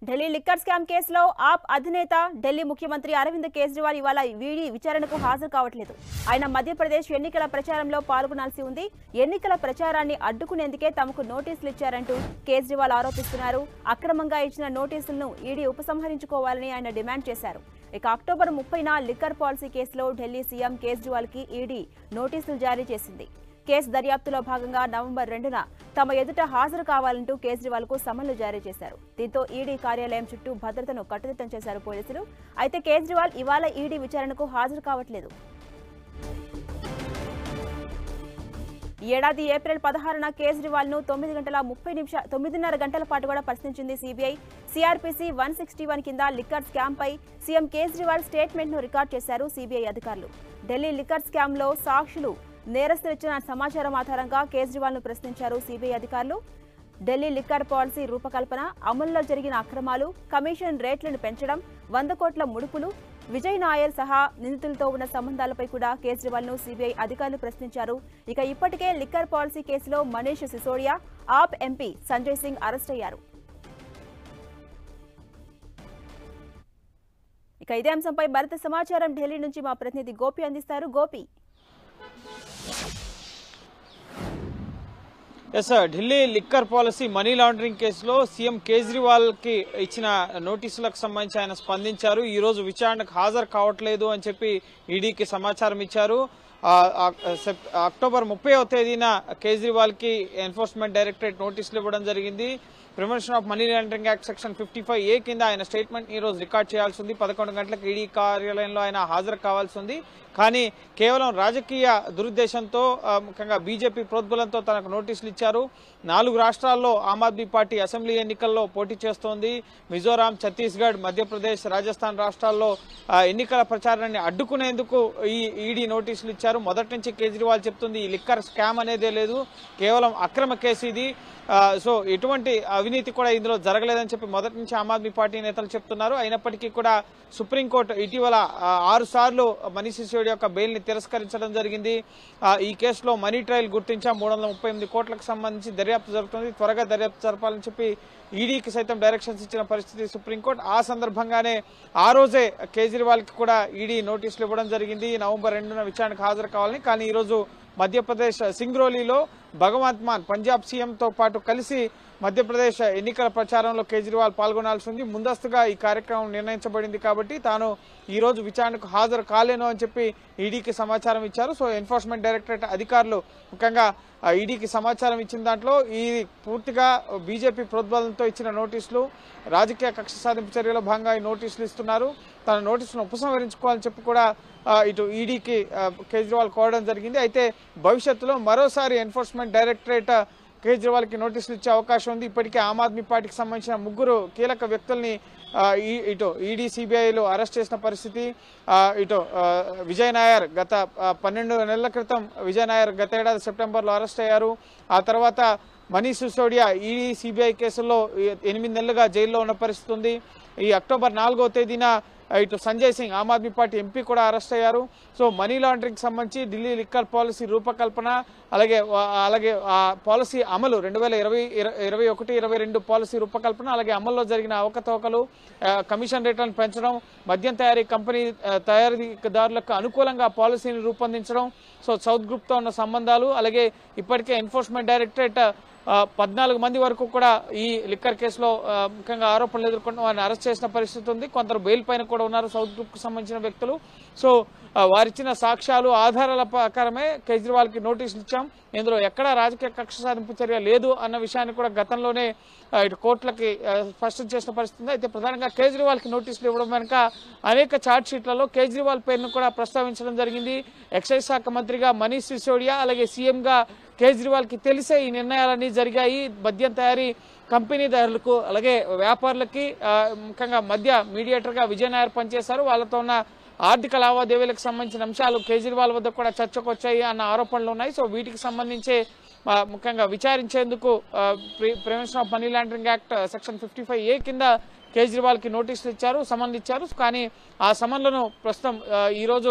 Delhi liquor scam కేసులో ఆప్ అధినేత ఢిల్లీ ముఖ్యమంత్రి అరవింద్ కేజ్రీవాల్ ఇవాళ వీడి విచారణకు హాజరు కావట్లేదు ఆయన మధ్యప్రదేశ్ ఎన్నికల ప్రచారంలో పాల్గొనాల్సి ఉంది ఎన్నికల ప్రచారాన్ని అడ్డుకునేందుకే తమకు నోటీసులు ఇచ్చారంటూ కేజ్రీవాల్ ఆరోపిస్తున్నారు అక్రమంగా ఇచ్చిన నోటీసులను ఈడీ ఉపసంహరించుకోవాలని ఆయన డిమాండ్ చేశారు ఇక అక్టోబర్ ముప్పైన లిక్కర్ పాలసీ కేసులో ఢిల్లీ సీఎం కేజ్రీవాల్ కి ఈడీ నోటీసులు జారీ చేసింది కేసు దర్యాప్తులో భాగంగా నవంబర్ రెండున తమ ఎదుట హాజరు కావాలంటూ కేజ్రీవాల్ కు సమన్లు జారీ చేశారు దీంతో ఈడీ కార్యాలయం చుట్టూ భద్రతను కట్టుదిట్టం చేశారు పోలీసులు అయితే కేజ్రీవాల్ ఇవాళ ఈడీ విచారణకు హాజరు కావట్లేదు ఈ ఏడాది ఏప్రిల్ పదహారున కేజ్రీవాల్ ను తొమ్మిది గంటల ముప్పై నిమిష తొమ్మిదిన్నర గంటల పాటు కూడా ప్రశ్నించింది CBI CRPC one sixty one కింద లిక్కర్ స్కామ్ పై సీఎం కేజ్రీవాల్ స్టేట్మెంట్ ను రికార్డ్ చేశారు సిబిఐ అధికారులు ఢిల్లీ లిక్కర్ స్కామ్ లో సాక్షులు నేరస్తులు ఇచ్చిన సమాచారం ఆధారంగా కేజ్రీవాల్ ను ప్రశ్నించారు సిబిఐ అధికారులు ఢిల్లీ లిక్కర్ పాలసీ రూపకల్పన అమలులో జరిగిన అక్రమాలు కమిషన్ రేట్లను పెంచడం వంద కోట్ల ముడుపులు విజయ్ నాయర్ సహా నిందితులతో ఉన్న సంబంధాలపై కూడా కేజ్రీవాల్ ను సిబిఐ అధికారులు ప్రశ్నించారు ఇక ఇప్పటికే లిక్కర్ పాలసీ కేసులో మనీష్ సిసోడియా ఆప్ ఎంపీ సంజయ్ సింగ్ అరెస్ట్ అయ్యారు ఇక ఇదే అంశంపై మరింత సమాచారం ఢిల్లీ నుంచి మా ప్రతినిధి గోపి అందిస్తారు Gopi yes sir Delhi liquor policy money laundering కేసులో సీఎం కేజ్రీవాల్ కి ఇచ్చిన నోటీసులకు సంబంధించి ఆయన స్పందించారు ఈ రోజు విచారణకు హాజరు కావట్లేదు అని చెప్పి ఈడీకి సమాచారం ఇచ్చారు ఆ, ఆ, సెప్- అక్టోబర్ ముప్పైవ తేదీన కేజ్రీవాల్ కి ఎన్ఫోర్స్మెంట్ డైరెక్టరేట్ నోటీసులు ఇవ్వడం జరిగింది prevention of money laundering act section fifty five A కింద ఆయన స్టేట్మెంట్ ఈ రోజు రికార్డ్ చేయాల్సి ఉంది పదకొండు గంటలకు ఈడీ కార్యాలయంలో ఆయన హాజరు కావాల్సి ఉంది కానీ కేవలం రాజకీయ దురుద్దేశంతో ఆ, ముఖ్యంగా బీజేపీ ప్రోద్బలంతో తనకు నోటీసులు ఇచ్చారు నాలుగు రాష్ట్రాల్లో ఆమ్ ఆద్మీ పార్టీ అసెంబ్లీ ఎన్నికల్లో పోటీ చేస్తోంది మిజోరాం ఛత్తీస్గఢ్ మధ్యప్రదేశ్ రాజస్థాన్ రాష్ట్రాల్లో ఆ, ఎన్నికల ప్రచారాన్ని అడ్డుకునేందుకు ఈ ఈడీ నోటీసులు ఇచ్చారు మొదటి నుంచి కేజ్రీవాల్ చెప్తుంది ఈ లిక్కర్ స్కామ్ అనేదే లేదు కేవలం అక్రమ కేసు ఇది ఆ, సో ఎటువంటి అవినీతి కూడా ఇందులో జరగలేదని చెప్పి మొదటి నుంచి ఆమ్ ఆద్మీ పార్టీ నేతలు చెప్తున్నారు అయినప్పటికీ కూడా సుప్రీంకోర్టు ఇటీవల ఆ, ఆరు సార్లు మనీష్ సిసోడియా యొక్క బెయిల్ ని తిరస్కరించడం జరిగింది ఆ, ఈ కేసులో మనీ ట్రయల్ గుర్తించాం మూడు వందల ముప్పై ఎనిమిది కోట్లకు సంబంధించి దర్యాప్తు జరుగుతుంది త్వరగా దర్యాప్తు జరపాలని చెప్పి ఈడీకి సైతం డైరెక్షన్స్ ఇచ్చిన పరిస్థితి సుప్రీంకోర్టు ఆ సందర్భంగానే ఆ రోజే కేజ్రీవాల్ కి కూడా ఈడీ నోటీసులు ఇవ్వడం జరిగింది నవంబర్ రెండున విచారణకు హాజరు కావాలని కానీ ఈ రోజు మధ్యప్రదేశ్ సింగ్రోలీలో భగవంత్ మాన్ పంజాబ్ సీఎంతో పాటు కలిసి మధ్యప్రదేశ్ ఎన్నికల ప్రచారంలో కేజ్రీవాల్ పాల్గొనాల్సి ఉంది ముందస్తుగా ఈ కార్యక్రమం నిర్ణయించబడింది కాబట్టి తాను ఈ రోజు విచారణకు హాజరు కాలేను అని చెప్పి ఈడీకి సమాచారం ఇచ్చారు సో ఎన్ఫోర్స్మెంట్ డైరెక్టరేట్ అధికారులు ముఖ్యంగా ఆ ఈడీకి సమాచారం ఇచ్చిన దాంట్లో ఈ పూర్తిగా బీజేపీ ప్రోద్బలంతో ఇచ్చిన నోటీసులు రాజకీయ కక్ష సాధింపు చర్యలో భాగంగా ఈ నోటీసులు ఇస్తున్నారు తన నోటీసులను ఉపసంహరించుకోవాలని చెప్పి కూడా ఆ, ఇటు ఈడీకి కేజ్రీవాల్ కోరడం జరిగింది అయితే భవిష్యత్తులో మరోసారి ఎన్ఫోర్స్మెంట్ డైరెక్టరేట్ కేజ్రీవాల్ కి నోటీసులు ఇచ్చే అవకాశం ఉంది ఇప్పటికే ఆమ్ ఆద్మీ పార్టీకి సంబంధించిన ముగ్గురు కీలక వ్యక్తుల్ని ఆ, ఈ- ఇటు ఈడీ సిబిఐలో అరెస్ట్ చేసిన పరిస్థితి ఆ, ఇటు ఆ, విజయ్ నాయర్ గత ఆ, పన్నెండు నెలల క్రితం విజయ్ నాయర్ గత ఏడాది సెప్టెంబర్లో అరెస్ట్ అయ్యారు ఆ తర్వాత మనీష్ సిసోడియా ఈడీ సిబిఐ కేసుల్లో ఈ- ఎనిమిది నెలలుగా జైల్లో ఉన్న పరిస్థితి ఉంది ఈ అక్టోబర్ నాలుగో తేదీన ఇటు సంజయ్ సింగ్ ఆమ్ ఆద్మీ పార్టీ ఎంపీ కూడా అరెస్ట్ అయ్యారు సో మనీ లాండరింగ్ సంబంధించి ఢిల్లీ లిక్కర్ పాలసీ రూపకల్పన అలాగే వా- అలాగే ఆ పాలసీ అమలు రెండు వేల ఇరవై ఇరవై ఒకటి ఇరవై రెండు పాలసీ రూపకల్పన అలాగే అమల్లో జరిగిన అవకతవకలు ఆ, కమిషన్ రేట్లను పెంచడం మద్యం తయారీ కంపెనీ ఆ, తయారీదారులకు అనుకూలంగా పాలసీని రూపొందించడం సో సౌత్ గ్రూప్తో ఉన్న సంబంధాలు అలాగే ఇప్పటికే ఎన్ఫోర్స్మెంట్ డైరెక్టరేట్ ఆ, పద్నాలుగు మంది వరకు కూడా ఈ లిక్కర్ కేసులో ఆ, ముఖ్యంగా ఆరోపణలు ఎదుర్కొన్న వారిని అరెస్ట్ చేసిన పరిస్థితి ఉంది కొందరు బెయిల్ పైన కూడా ఉన్నారు సౌత్ గ్రూప్ కు సంబంధించిన వ్యక్తులు సో ఆ, వారిచ్చిన సాక్ష్యాలు ఆధారాల ప్రకారమే కేజ్రీవాల్ కి నోటీసులు ఇచ్చాం ఇందులో ఎక్కడా రాజకీయ కక్ష సాధింపు చర్య లేదు అన్న విషయాన్ని కూడా గతంలోనే ఆ, ఇటు కోర్టులకి ఆ, స్పష్టం చేసిన పరిస్థితి ఉంది అయితే ప్రధానంగా కేజ్రీవాల్ కి నోటీసులు ఇవ్వడం వెనుక అనేక ఛార్జ్ షీట్లలో కేజ్రీవాల్ పేరును కూడా ప్రస్తావించడం జరిగింది ఎక్సైజ్ శాఖ మంత్రిగా మనీష్ సిసోడియా అలాగే సీఎంగా కేజ్రీవాల్ కి తెలిసే ఈ నిర్ణయాలన్నీ జరిగాయి మద్యం తయారీ కంపెనీదారులకు అలాగే వ్యాపారులకి ఆ, ముఖ్యంగా మధ్య మీడియేటర్ గా విజయ్ నాయర్ పనిచేశారు వాళ్ళతో ఉన్న ఆర్థిక లావాదేవీలకు సంబంధించిన అంశాలు కేజ్రీవాల్ వద్ద కూడా చర్చకు వచ్చాయి అన్న ఆరోపణలు ఉన్నాయి సో వీటికి సంబంధించే ఆ, ముఖ్యంగా విచారించేందుకు prevention of money laundering act section fifty five A కింద కేజ్రీవాల్ కి నోటీసులు ఇచ్చారు సమన్లు ఇచ్చారు కానీ ఆ సమన్లను ప్రస్తుతం ఆ, ఈ రోజు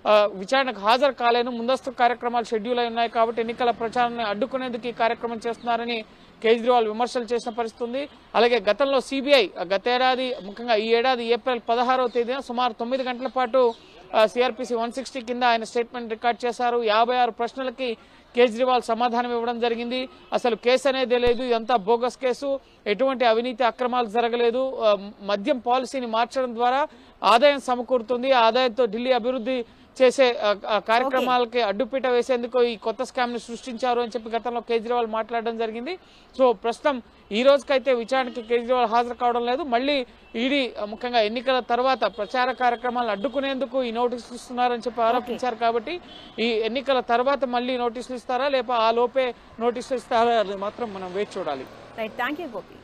ఆ, విచారణకు హాజరు కాలేను ముందస్తు కార్యక్రమాలు షెడ్యూల్ అయి ఉన్నాయి కాబట్టి ఎన్నికల ప్రచారాన్ని అడ్డుకునేందుకు ఈ కార్యక్రమం చేస్తున్నారని కేజ్రీవాల్ విమర్శలు చేసిన పరిస్థితి ఉంది అలాగే గతంలో సిబిఐ గతేడాది ముఖ్యంగా ఈ ఏడాది ఏప్రిల్ పదహారవ తేదీన సుమారు తొమ్మిది గంటల పాటు సిఆర్పిసి వన్ సిక్స్టీ కింద ఆయన స్టేట్మెంట్ రికార్డ్ చేశారు యాభై ఆరు ప్రశ్నలకి కేజ్రీవాల్ సమాధానం ఇవ్వడం జరిగింది అసలు కేసు అనేది లేదు ఇదంతా బోగస్ కేసు ఎటువంటి అవినీతి అక్రమాలు జరగలేదు ఆ, మద్యం పాలసీని మార్చడం ద్వారా ఆదాయం సమకూరుతుంది ఆ ఆదాయంతో ఢిల్లీ అభివృద్ధి చేసే ఆ, ఆ కార్యక్రమాలకి అడ్డుపీట వేసేందుకు ఈ కొత్త స్కామ్ ని సృష్టించారు అని చెప్పి గతంలో కేజ్రీవాల్ మాట్లాడడం జరిగింది సో ప్రస్తుతం ఈ రోజుకైతే విచారణకి కేజ్రీవాల్ హాజరు కావడం లేదు మళ్ళీ ఈడీ ఆ, ముఖ్యంగా ఎన్నికల తర్వాత ప్రచార కార్యక్రమాలను అడ్డుకునేందుకు ఈ నోటీసులు ఇస్తున్నారని చెప్పి ఆరోపించారు కాబట్టి ఈ ఎన్నికల తర్వాత మళ్ళీ నోటీసులు ఇస్తారా లేక ఆ లోపే నోటీసులు ఇస్తారా అది మాత్రం మనం వేచి చూడాలి రైట్ థ్యాంక్ యూ గోపి